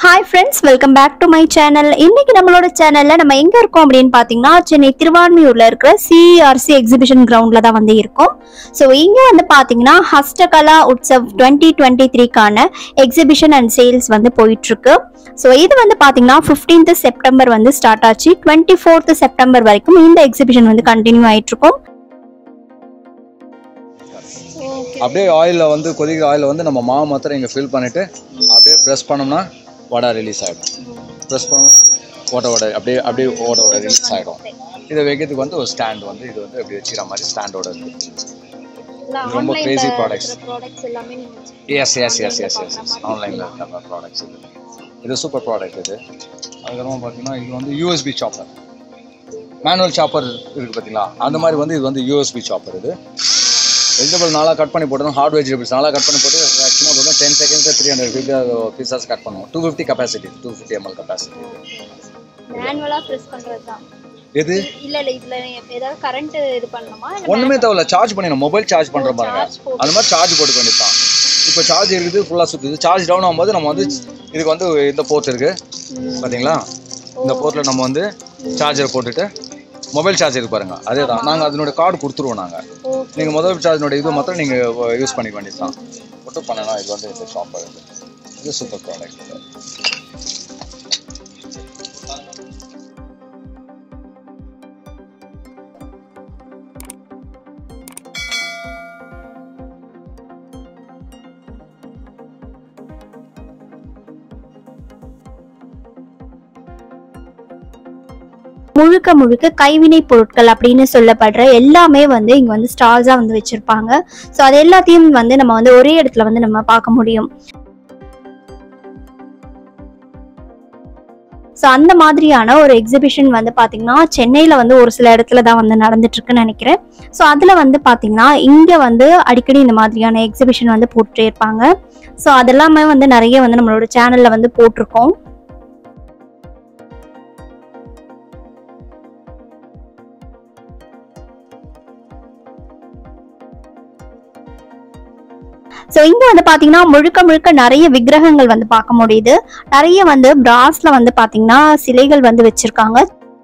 Hi friends welcome back to my channel இன்னைக்கு நம்மளோட சேனல்ல நம்ம எங்க இருக்கோம் அப்படின்னு பாத்தீங்கன்னா சென்னை திருவான்மியூர்ல இருக்கிற சிஆர்சி எக்ஸிபிஷன் கிரவுண்ட்ல தான் வந்து இருக்கோம் ஸோ இங்க வந்து பாத்தீங்கன்னா ஹஸ்டகலா உற்சவ் டுவெண்ட்டி டுவெண்ட்டி த்ரீக்கான எக்ஸிபிஷன் அண்ட் சேல்ஸ் வந்து போயிட்டு இருக்கு ஸோ இது வந்து பாத்தீங்கன்னா 15th செப்டம்பர் வந்து ஸ்டார்ட் ஆச்சு டுவெண்ட்டி ஃபோர்த் செப்டம்பர் வரைக்கும் இந்த எக்ஸிபிஷன் வந்து கண்டினியூ ஆயிட்டு இருக்கும் அப்படியே ஆயிலில் வந்து கொதிக்கிற ஆயிலில் வந்து நம்ம மாவு மாத்திரம் இங்கே ஃபில் பண்ணிவிட்டு அப்படியே ப்ரெஸ் பண்ணோம்னா வடை ரிலீஸ் ஆகிடும் ப்ரெஸ் பண்ணோம்னா ஓட்ட வடை அப்படியே அப்படியே ஓட்ட வடை ரிலீஸ் ஆகிடும் இதை வைக்கிறதுக்கு வந்து ஒரு ஸ்டாண்ட் வந்து இது வந்து அப்படி வச்சுக்கிற மாதிரி ஸ்டாண்டோட இருக்குது இது ரொம்ப crazy products. எஸ் எஸ் எஸ் எஸ் எஸ் எஸ் ஆன்லைனில் இருக்கிற ப்ராடக்ட்ஸ் இது இது சூப்பர் ப்ராடக்ட் இது அதுக்கப்புறமா பார்த்தீங்கன்னா இது வந்து யூஎஸ்பி சாப்பர் மேனுவல் சாப்பர் இருக்குது பார்த்தீங்களா அந்த மாதிரி வந்து இது வந்து யூஎஸ்பி சாப்பர் இது வெஜிடபிள் நாளாக கட் பண்ணி போட்டோம் ஹார்ட் வெஜிடபிள்ஸ் நாளாக கட் பண்ணி போட்டு ஆக்சுவலாக போட்டோம் ten seconds three hundred fifty pieces cut பண்ணுவோம் two fifty capacity two fifty ML capacity மேனுவலா பிரஸ் பண்றது தான் இது இல்ல இல்ல இதுல ஏதாவது கரண்ட் இது பண்ணணுமா இல்ல ஒன்றுமே தேவையில்ல சார்ஜ் பண்ணிடணும் மொபைல் சார்ஜ் பண்ணுற பாருங்க charge போட்டு. அந்த மாதிரி சார்ஜ் போட்டுக்க வேண்டியதுதான் இப்போ சார்ஜ் இருக்குது ஃபுல்லாக சுற்றுது சார்ஜ் டவுன் ஆகும்போது நம்ம வந்து இதுக்கு வந்து இந்த போர்ட் இருக்குது பார்த்தீங்களா இந்த போர்ட்டில் நம்ம வந்து சார்ஜர் போட்டுட்டு மொபைல் சார்ஜ் இருக்கு பாருங்க அதே தான் நாங்கள் அதனுடைய கார்டு கொடுத்துருவோம் நாங்கள் ஓகே நீங்கள் மொபைல் சார்ஜினுடைய இது மாத்திரம் நீங்கள் யூஸ் பண்ணிக்க வேண்டியது தான் போட்டு பண்ணலாம் இது வந்து இந்த ஷாப் இது இது சூப்பர் ப்ராடக்ட் முழுக்க முழுக்க கைவினை பொருட்கள் அப்படின்னு சொல்லப்படுற எல்லாமே வந்து இங்க வந்து ஸ்டால்ஸா வந்து வச்சிருப்பாங்க ஸோ அது எல்லாத்தையும் வந்து நம்ம வந்து ஒரே இடத்துல வந்து நம்ம பார்க்க முடியும் ஸோ அந்த மாதிரியான ஒரு எக்ஸிபிஷன் வந்து பார்த்தீங்கன்னா சென்னையில் வந்து ஒரு சில இடத்துல தான் வந்து நடந்துட்டு இருக்குன்னு நினைக்கிறேன் ஸோ அதில் வந்து பார்த்தீங்கன்னா இங்கே வந்து அடிக்கடி இந்த மாதிரியான எக்ஸிபிஷன் வந்து போட்டுட்டே இருப்பாங்க ஸோ அதெல்லாமே வந்து நிறைய வந்து நம்மளோட சேனலில் வந்து போட்டிருக்கோம் ஸோ இங்க வந்து பாத்தீங்கன்னா முழுக்க முழுக்க நிறைய விக்கிரகங்கள் வந்து பார்க்க முடியுது நிறைய வந்து பிராஸ்ல வந்து பாத்தீங்கன்னா சிலைகள் வந்து வச்சிருக்காங்க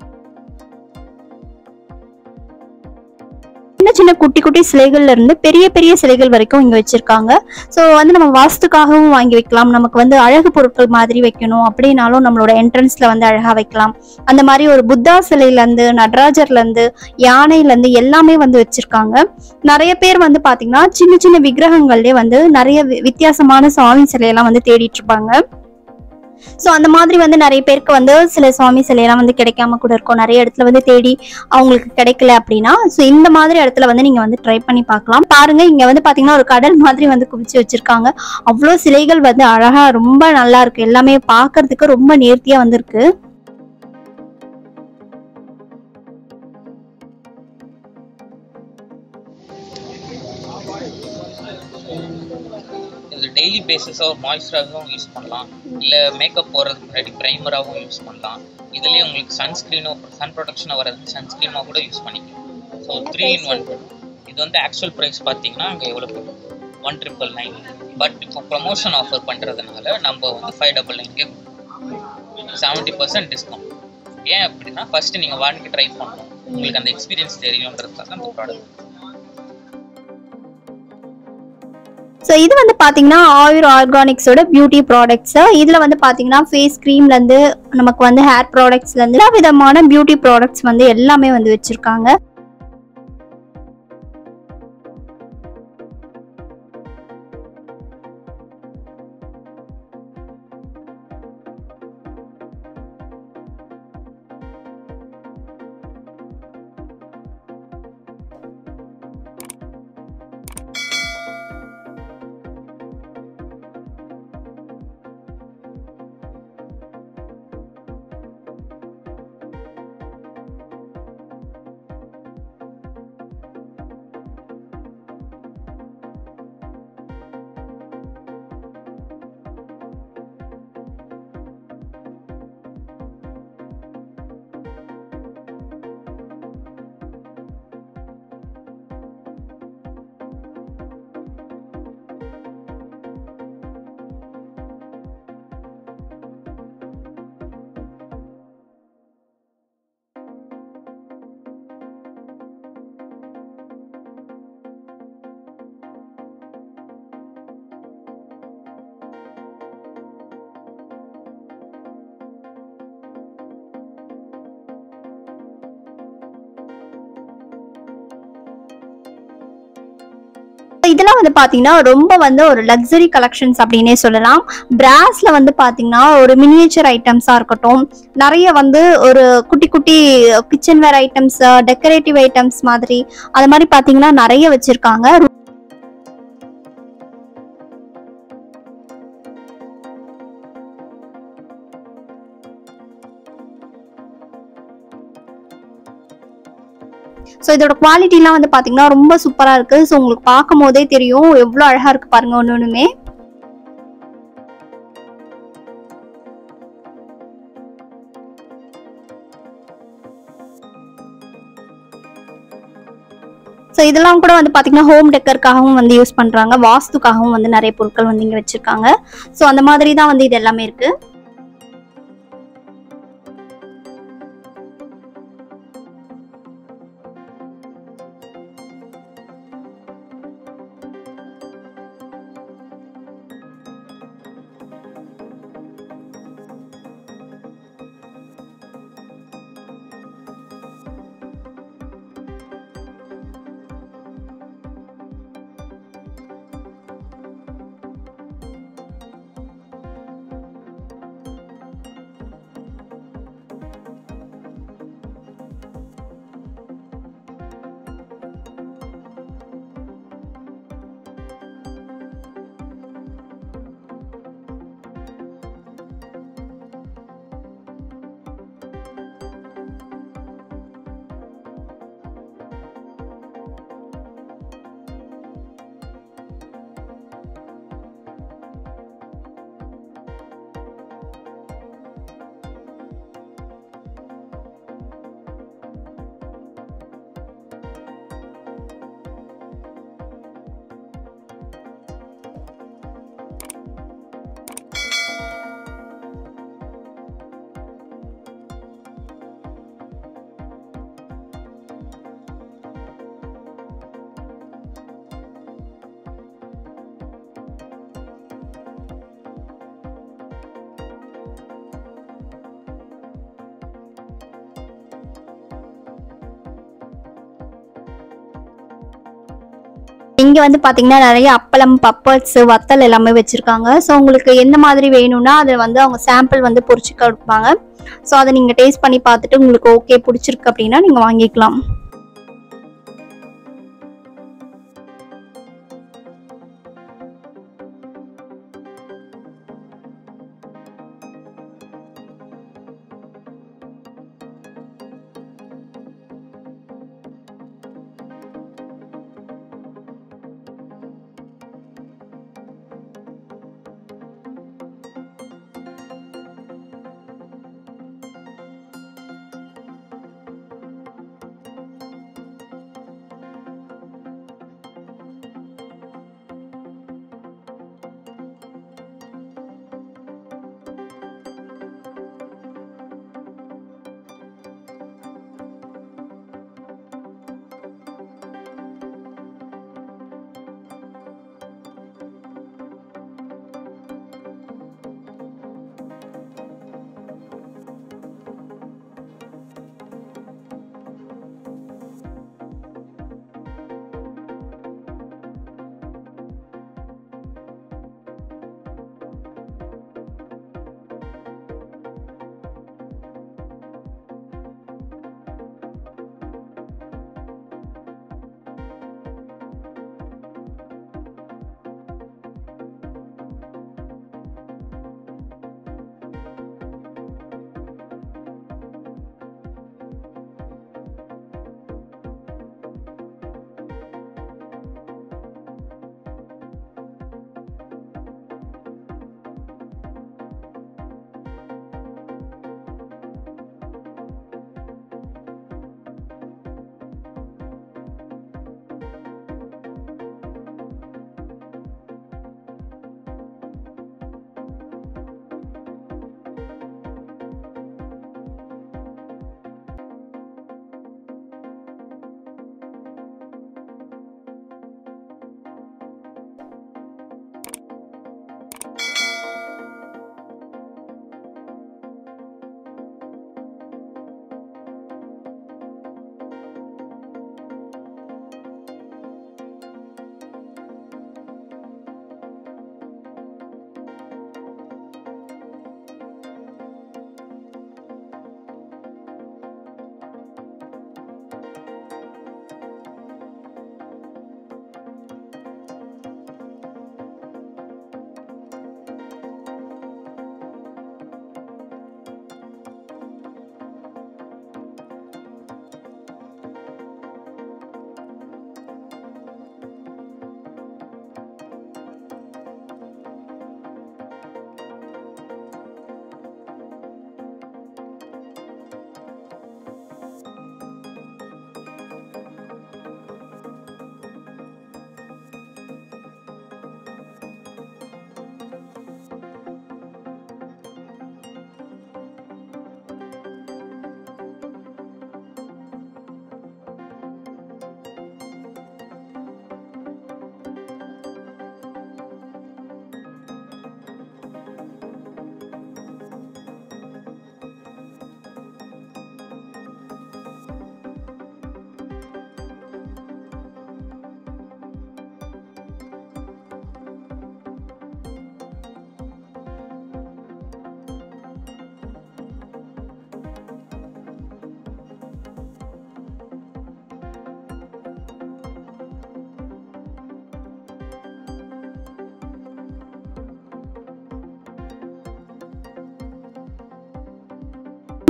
சின்ன சின்ன குட்டி குட்டி சிலைகள்ல இருந்து பெரிய பெரிய சிலைகள் வரைக்கும் இங்க வச்சிருக்காங்க ஸோ வந்து நம்ம வாஸ்துக்காகவும் வாங்கி வைக்கலாம் நமக்கு வந்து அழகு பொருட்கள் மாதிரி வைக்கணும் அப்படின்னாலும் நம்மளோட என்ட்ரன்ஸ்ல வந்து அழகா வைக்கலாம் அந்த மாதிரி ஒரு புத்தா சிலையில இருந்து நடராஜர்ல இருந்து யானையில இருந்து எல்லாமே வந்து வச்சிருக்காங்க நிறைய பேர் வந்து பாத்தீங்கன்னா சின்ன சின்ன விக்கிரகங்கள்லயே வந்து நிறைய வி- வித்தியாசமான சுவாமி சிலையெல்லாம் வந்து தேடிட்டு இருப்பாங்க ஸோ அந்த மாதிரி வந்து நிறைய பேருக்கு வந்து சில சுவாமி சிலையெல்லாம் வந்து கிடைக்காம கூட இருக்கும் நிறைய இடத்துல வந்து தேடி அவங்களுக்கு கிடைக்கல அப்படின்னா ஸோ இந்த மாதிரி இடத்துல வந்து நீங்க வந்து ட்ரை பண்ணி பார்க்கலாம் பாருங்க இங்க வந்து பாத்தீங்கன்னா ஒரு கடல் மாதிரி வந்து குவிச்சு வச்சிருக்காங்க அவ்வளோ சிலைகள் வந்து அழகா ரொம்ப நல்லா இருக்கு எல்லாமே பார்க்கிறதுக்கு ரொம்ப நேர்த்தியா வந்திருக்கு இது டெய்லி பேசிஸாக மாய்ஸ்சரைசரும் யூஸ் பண்ணலாம் இல்லை மேக்கப் போடுறதுக்கு முன்னாடி ப்ரைமராகவும் யூஸ் பண்ணலாம் இதுலேயே உங்களுக்கு சன்ஸ்க்ரீனும் சன் ப்ரொடெக்ஷனாக வர்றதுக்கு சன்ஸ்க்ரீனாக கூட யூஸ் பண்ணிக்கலாம் ஸோ த்ரீ இன் ஒன் இது வந்து ஆக்சுவல் ப்ரைஸ் பார்த்தீங்கன்னா அங்கே எவ்வளோ ஒன் ட்ரிபிள் நைன் பட் இப்போ ப்ரொமோஷன் ஆஃபர் பண்ணுறதுனால நம்ம வந்து ஃபைவ் டபுள் நைன்கே செவன்ட்டி பர்சன்ட் டிஸ்கவுண்ட் ஏன் அப்படின்னா ஃபர்ஸ்ட் நீங்கள் வாங்கி ட்ரை பண்ணணும் உங்களுக்கு அந்த எக்ஸ்பீரியன்ஸ் தெரியுன்றதுக்காக அந்த ப்ராடக்ட் ஸோ இது வந்து பார்த்தீங்கன்னா ஆயுர் ஆர்கானிக்ஸோட பியூட்டி ப்ராடக்ட்ஸ் இதில் வந்து பார்த்தீங்கன்னா ஃபேஸ் க்ரீம்லேருந்து நமக்கு வந்து ஹேர் ப்ராடக்ட்ஸ்லேருந்து எல்லா விதமான பியூட்டி ப்ராடக்ட்ஸ் வந்து எல்லாமே வந்து வச்சுருக்காங்க இதெல்லாம் வந்து பார்த்தீங்கன்னா ரொம்ப வந்து ஒரு லக்ஸரி கலெக்ஷன்ஸ் அப்படின்னே சொல்லலாம் பிராஸ்ல வந்து பார்த்தீங்கன்னா ஒரு மினியேச்சர் ஐட்டம்ஸாக இருக்கட்டும் நிறைய வந்து ஒரு குட்டி குட்டி kitchen ware items decorative items மாதிரி அது மாதிரி பார்த்தீங்கன்னா நிறைய வச்சிருக்காங்க ஸோ இதோட குவாலிட்டிலாம் வந்து பார்த்தீங்கன்னா ரொம்ப சூப்பராக இருக்குது ஸோ உங்களுக்கு பார்க்கும் போதே தெரியும் எவ்வளோ அழகாக இருக்குது பாருங்க ஒன்று ஒன்றுமே ஸோ இதெல்லாம் கூட வந்து பார்த்தீங்கன்னா ஹோம் டெக்கருக்காகவும் வந்து யூஸ் பண்ணுறாங்க வாஸ்துக்காகவும் வந்து நிறைய பொருட்கள் வந்து இங்கே வச்சுருக்காங்க ஸோ அந்த மாதிரி தான் வந்து இது எல்லாமே இருக்குது இங்க வந்து பாத்தீங்கன்னா நிறைய அப்பளம் பப்பர்ஸ் வத்தல் எல்லாமே வச்சிருக்காங்க ஸோ உங்களுக்கு எந்த மாதிரி வேணும்னா அதை வந்து அவங்க சாம்பிள் வந்து பொரிச்சு கொடுப்பாங்க ஸோ அதை நீங்க டேஸ்ட் பண்ணி பார்த்துட்டு உங்களுக்கு ஓகே பிடிச்சிருக்கு அப்படின்னா நீங்க வாங்கிக்கலாம்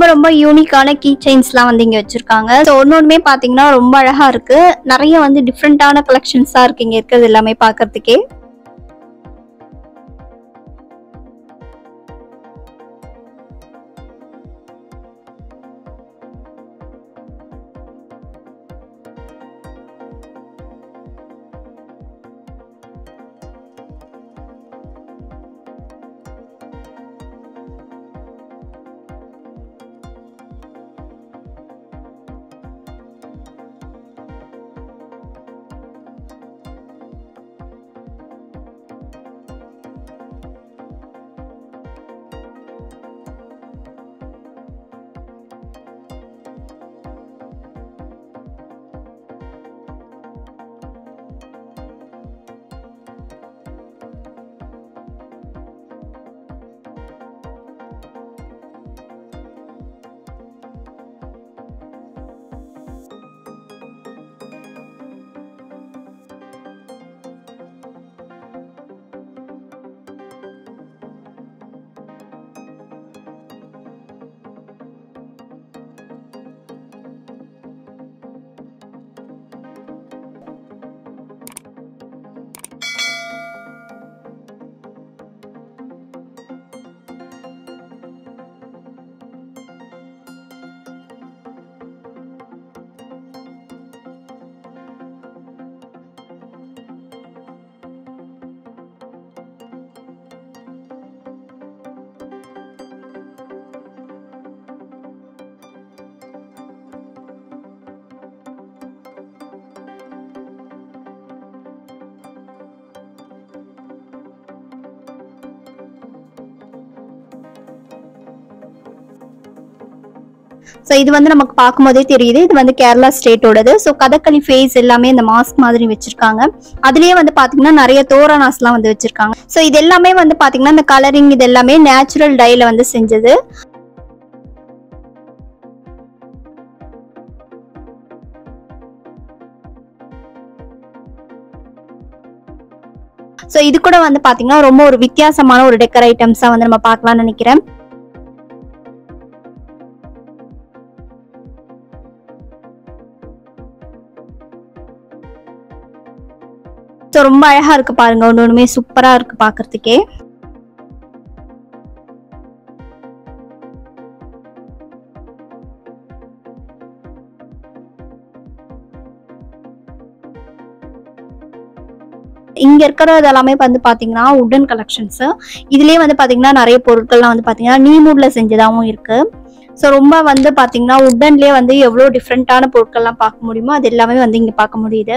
ரொம்ப ரொம்ப யூனிக்கான கீ செயின்ஸ்லாம் வந்து இங்கே வச்சிருக்காங்க ஸோ ஒன்று ஒன்றுமே பார்த்தீங்கன்னா ரொம்ப அழகா இருக்கு நிறைய வந்து டிஃப்ரெண்ட்டான கலெக்ஷன்ஸாக இருக்கு இங்கே இருக்கிறது எல்லாமே பார்க்கறதுக்கே ஸோ இது வந்து நமக்கு பார்க்கும்போதே தெரியுது இது வந்து கேரளா ஸ்டேட்டோடது ஸோ கதகளி ஃபேஸ் எல்லாமே இந்த மாஸ்க் மாதிரி வச்சிருக்காங்க அதுலயே வந்து பாத்தீங்கன்னா நிறைய தோரணாஸ்லாம் வந்து வச்சிருக்காங்க ஸோ இது எல்லாமே வந்து பாத்தீங்கன்னா இந்த கலரிங் இது எல்லாமே நேச்சுரல் டைல வந்து செஞ்சது ஸோ இது கூட வந்து பாத்தீங்கன்னா ரொம்ப ஒரு வித்தியாசமான ஒரு டெக்கர் ஐட்டம்ஸா வந்து நம்ம பார்க்கலாம்னு நினைக்கிறேன் ஸோ ரொம்ப அழகா இருக்கு பாருங்க ஒன்று ஒன்றுமே சூப்பரா இருக்கு பார்க்கறதுக்கே இங்க இருக்கிறது எல்லாமே வந்து பாத்தீங்கன்னா உடன் கலெக்ஷன்ஸ் இதுலயே வந்து பாத்தீங்கன்னா நிறைய பொருட்கள்லாம் வந்து பாத்தீங்கன்னா நீமூட்ல செஞ்சதாகவும் இருக்கு ஸோ ரொம்ப வந்து பாத்தீங்கன்னா உட்டன்லயே வந்து எவ்வளோ டிஃப்ரெண்ட்டான பொருட்கள்லாம் பார்க்க முடியுமோ அது எல்லாமே வந்து இங்க பார்க்க முடியுது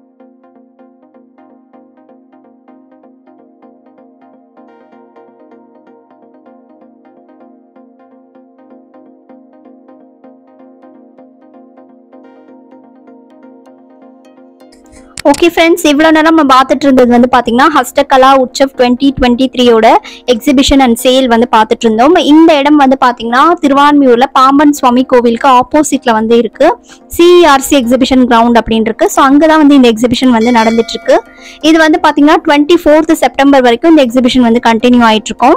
ஓகே ஃப்ரெண்ட்ஸ் இவ்வளோ நேரம் நம்ம பார்த்துட்டு இருந்தது வந்து பார்த்தீங்கன்னா ஹஸ்டகலா உற்சவ் டுவெண்ட்டி டுவெண்ட்டி த்ரீயோட எக்ஸிபிஷன் அண்ட் சேல் வந்து பார்த்துட்டு இருந்தோம் இந்த இடம் வந்து பார்த்தீங்கன்னா திருவான்மியூர்ல பாம்பன் சுவாமி கோவிலுக்கு ஆப்போசிட்ல வந்து இருக்கு சிஆர்சி எக்ஸிபிஷன் கிரவுண்ட் அப்படின்னு இருக்கு ஸோ அங்கே தான் வந்து இந்த எக்ஸிபிஷன் வந்து நடந்துட்டு இருக்கு இது வந்து பார்த்தீங்கன்னா டுவெண்ட்டி ஃபோர்த் செப்டம்பர் வரைக்கும் இந்த எக்ஸிபிஷன் வந்து கண்டினியூ ஆயிட்டு இருக்கும்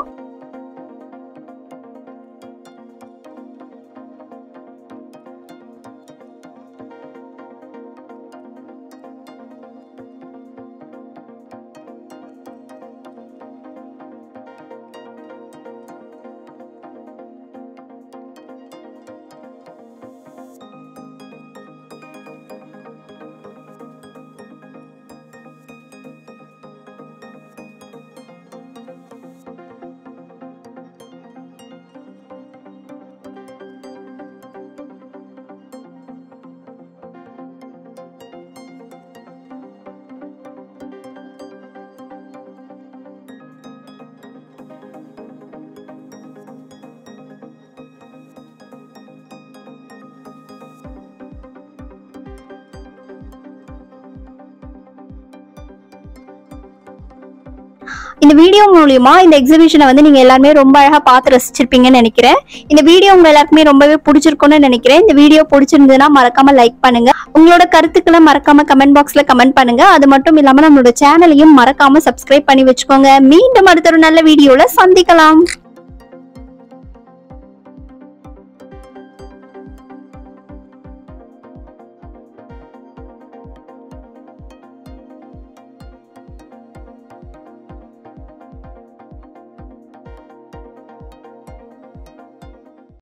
இந்த வீடியோ மூலியமா இந்த எக்ஸிபிஷனை வந்து நீங்க எல்லாருமே ரொம்ப அழகா பார்த்து ரசிச்சிருப்பீங்கன்னு நினைக்கிறேன் இந்த வீடியோ உங்க எல்லாருக்குமே ரொம்பவே பிடிச்சிருக்கும்னு நினைக்கிறேன் இந்த வீடியோ பிடிச்சிருந்ததுன்னா மறக்காம லைக் பண்ணுங்க உங்களோட கருத்துக்களை மறக்காம கமெண்ட் பாக்ஸ்ல கமெண்ட் பண்ணுங்க அது மட்டும் இல்லாம நம்மளோட சேனலையும் மறக்காம சப்ஸ்கிரைப் பண்ணி வச்சுக்கோங்க மீண்டும் அடுத்த ஒரு நல்ல வீடியோல சந்திக்கலாம்